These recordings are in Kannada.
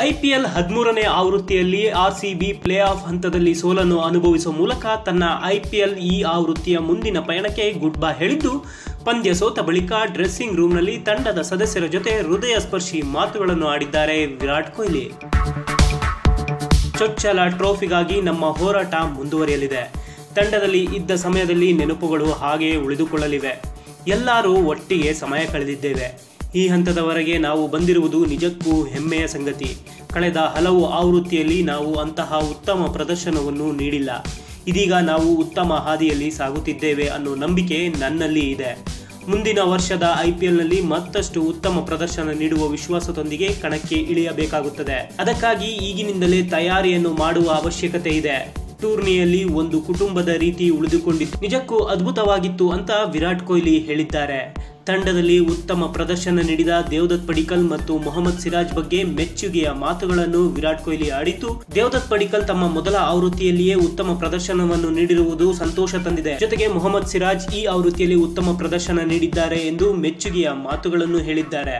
ಐಪಿಎಲ್ ಹದಿಮೂರನೇ ಆವೃತ್ತಿಯಲ್ಲಿ ಆರ್ಸಿಬಿ ಪ್ಲೇ ಆಫ್ ಹಂತದಲ್ಲಿ ಸೋಲನ್ನು ಅನುಭವಿಸುವ ಮೂಲಕ ತನ್ನ ಐಪಿಎಲ್ ಈ ಆವೃತ್ತಿಯ ಮುಂದಿನ ಪಯಣಕ್ಕೆ ಗುಡ್ ಬೈ ಹೇಳಿದ್ದು ಪಂದ್ಯ ಸೋತ ಬಳಿಕ ಡ್ರೆಸ್ಸಿಂಗ್ ರೂಮ್ನಲ್ಲಿ ತಂಡದ ಸದಸ್ಯರ ಜೊತೆ ಹೃದಯ ಸ್ಪರ್ಶಿ ಮಾತುಗಳನ್ನು ಆಡಿದ್ದಾರೆ ವಿರಾಟ್ ಕೊಹ್ಲಿ ಚೊಚ್ಚಲ ಟ್ರೋಫಿಗಾಗಿ ನಮ್ಮ ಹೋರಾಟ ಮುಂದುವರಿಯಲಿದೆ ತಂಡದಲ್ಲಿ ಇದ್ದ ಸಮಯದಲ್ಲಿ ನೆನಪುಗಳು ಹಾಗೆಯೇ ಉಳಿದುಕೊಳ್ಳಲಿವೆ ಎಲ್ಲರೂ ಒಟ್ಟಿಗೆ ಸಮಯ ಕಳೆದಿದ್ದೇವೆ ಈ ಹಂತದವರೆಗೆ ನಾವು ಬಂದಿರುವುದು ನಿಜಕ್ಕೂ ಹೆಮ್ಮೆಯ ಸಂಗತಿ ಕಳೆದ ಹಲವು ಆವೃತ್ತಿಯಲ್ಲಿ ನಾವು ಅಂತಹ ಉತ್ತಮ ಪ್ರದರ್ಶನವನ್ನು ನೀಡಿಲ್ಲ ಇದೀಗ ನಾವು ಉತ್ತಮ ಹಾದಿಯಲ್ಲಿ ಸಾಗುತ್ತಿದ್ದೇವೆ ಅನ್ನೋ ನಂಬಿಕೆ ನನ್ನಲ್ಲಿ ಇದೆ ಮುಂದಿನ ವರ್ಷದ ಐಪಿಎಲ್ನಲ್ಲಿ ಮತ್ತಷ್ಟು ಉತ್ತಮ ಪ್ರದರ್ಶನ ನೀಡುವ ವಿಶ್ವಾಸದೊಂದಿಗೆ ಕಣಕ್ಕೆ ಇಳಿಯಬೇಕಾಗುತ್ತದೆ ಅದಕ್ಕಾಗಿ ಈಗಿನಿಂದಲೇ ತಯಾರಿಯನ್ನು ಮಾಡುವ ಅವಶ್ಯಕತೆ ಇದೆ ಟೂರ್ನಿಯಲ್ಲಿ ಒಂದು ಕುಟುಂಬದ ರೀತಿ ಉಳಿದುಕೊಂಡಿತ್ತು ನಿಜಕ್ಕೂ ಅದ್ಭುತವಾಗಿತ್ತು ಅಂತ ವಿರಾಟ್ ಕೊಹ್ಲಿ ಹೇಳಿದ್ದಾರೆ ತಂಡದಲ್ಲಿ ಉತ್ತಮ ಪ್ರದರ್ಶನ ನೀಡಿದ ದೇವದತ್ ಪಡಿಕಲ್ ಮತ್ತು ಮೊಹಮ್ಮದ್ ಸಿರಾಜ್ ಬಗ್ಗೆ ಮೆಚ್ಚುಗೆಯ ಮಾತುಗಳನ್ನು ವಿರಾಟ್ ಕೊಹ್ಲಿ ಆಡಿದ್ದು ದೇವದತ್ ಪಡಿಕಲ್ ತಮ್ಮ ಮೊದಲ ಆವೃತ್ತಿಯಲ್ಲಿಯೇ ಉತ್ತಮ ಪ್ರದರ್ಶನವನ್ನು ನೀಡಿರುವುದು ಸಂತೋಷ ತಂದಿದೆ ಜೊತೆಗೆ ಮೊಹಮ್ಮದ್ ಸಿರಾಜ್ ಈ ಆವೃತ್ತಿಯಲ್ಲಿ ಉತ್ತಮ ಪ್ರದರ್ಶನ ನೀಡಿದ್ದಾರೆ ಎಂದು ಮೆಚ್ಚುಗೆಯ ಮಾತುಗಳನ್ನು ಹೇಳಿದ್ದಾರೆ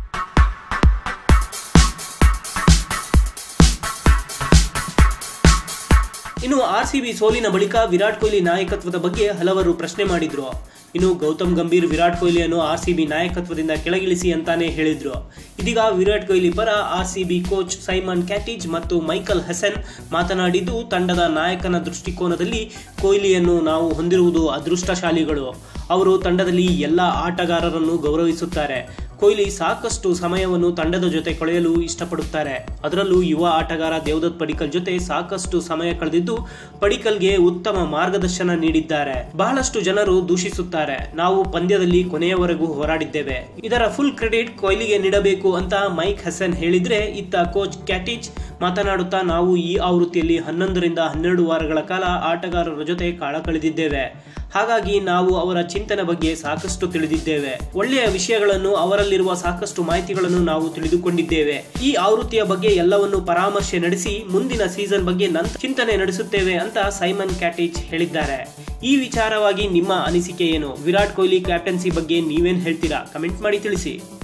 ಇನ್ನು ಆರ್ ಸಿ ಬಿ ಸೋಲಿನ ಬಳಿಕ ವಿರಾಟ್ ಕೊಹ್ಲಿ ನಾಯಕತ್ವದ ಬಗ್ಗೆ ಹಲವರು ಪ್ರಶ್ನೆ ಮಾಡಿದ್ರು ಇನ್ನು ಗೌತಮ್ ಗಂಭೀರ್ ವಿರಾಟ್ ಕೊಹ್ಲಿಯನ್ನು ಆರ್ ಸಿ ಬಿ ನಾಯಕತ್ವದಿಂದ ಕೆಳಗಿಳಿಸಿ ಅಂತಾನೆ ಹೇಳಿದ್ರು ಇದೀಗ ವಿರಾಟ್ ಕೊಹ್ಲಿ ಪರ R C B coach Simon Katich ಮತ್ತು ಮೈಕಲ್ ಹಸನ್ ಮಾತನಾಡಿದ್ದು ತಂಡದ ನಾಯಕನ ದೃಷ್ಟಿಕೋನದಲ್ಲಿ ಕೊಹ್ಲಿಯನ್ನು ನಾವು ಹೊಂದಿರುವುದು ಅದೃಷ್ಟಶಾಲಿಗಳು ಅವರು ತಂಡದಲ್ಲಿ ಎಲ್ಲ ಆಟಗಾರರನ್ನು ಗೌರವಿಸುತ್ತಾರೆ ಕೊಹ್ಲಿ ಸಾಕಷ್ಟು ಸಮಯವನ್ನು ತಂಡದ ಜೊತೆ ಕಳೆಯಲು ಇಷ್ಟಪಡುತ್ತಾರೆ ಅದರಲ್ಲೂ ಯುವ ಆಟಗಾರ ದೇವದತ್ ಪಡಿಕಲ್ ಜೊತೆ ಸಾಕಷ್ಟು ಸಮಯ ಕಳೆದಿದ್ದು ಪಡಿಕಲ್ಗೆ ಉತ್ತಮ ಮಾರ್ಗದರ್ಶನ ನೀಡಿದ್ದಾರೆ ಬಹಳಷ್ಟು ಜನರು ದೂಷಿಸುತ್ತಾರೆ ನಾವು ಪಂದ್ಯದಲ್ಲಿ ಕೊನೆಯವರೆಗೂ ಹೋರಾಡಿದ್ದೇವೆ ಇದರ ಫುಲ್ ಕ್ರೆಡಿಟ್ ಕೊಹ್ಲಿಗೆ ನೀಡಬೇಕು ಅಂತ ಮೈಕ್ ಹಸನ್ ಹೇಳಿದ್ರೆ ಇತ್ತ ಕೋಚ್ ಕ್ಯಾಟಿಚ್ ಮಾತನಾಡುತ್ತಾ ನಾವು ಈ ಆವೃತ್ತಿಯಲ್ಲಿ ಹನ್ನೊಂದರಿಂದ ಹನ್ನೆರಡು ವಾರಗಳ ಕಾಲ ಆಟಗಾರರ ಜೊತೆ ಕಾಳ ಕಳೆದಿದ್ದೇವೆ ಹಾಗಾಗಿ ನಾವು ಅವರ ಚಿಂತನೆ ಬಗ್ಗೆ ಸಾಕಷ್ಟು ತಿಳಿದಿದ್ದೇವೆ ಒಳ್ಳೆಯ ವಿಷಯಗಳನ್ನು ಅವರಲ್ಲಿರುವ ಸಾಕಷ್ಟು ಮಾಹಿತಿಗಳನ್ನು ನಾವು ತಿಳಿದುಕೊಂಡಿದ್ದೇವೆ ಈ ಆವೃತ್ತಿಯ ಬಗ್ಗೆ ಎಲ್ಲವನ್ನು ಪರಾಮರ್ಶೆ ನಡೆಸಿ ಮುಂದಿನ ಸೀಸನ್ ಬಗ್ಗೆ ನಂತರ ಚಿಂತನೆ ನಡೆಸುತ್ತೇವೆ ಅಂತ ಸೈಮನ್ ಕ್ಯಾಟಿಚ್ ಹೇಳಿದ್ದಾರೆ ಈ ವಿಚಾರವಾಗಿ ನಿಮ್ಮ ಅನಿಸಿಕೆ ಏನು ವಿರಾಟ್ ಕೊಹ್ಲಿ ಕ್ಯಾಪ್ಟನ್ಸಿ ಬಗ್ಗೆ ನೀವೇನ್ ಹೇಳ್ತೀರಾ ಕಮೆಂಟ್ ಮಾಡಿ ತಿಳಿಸಿ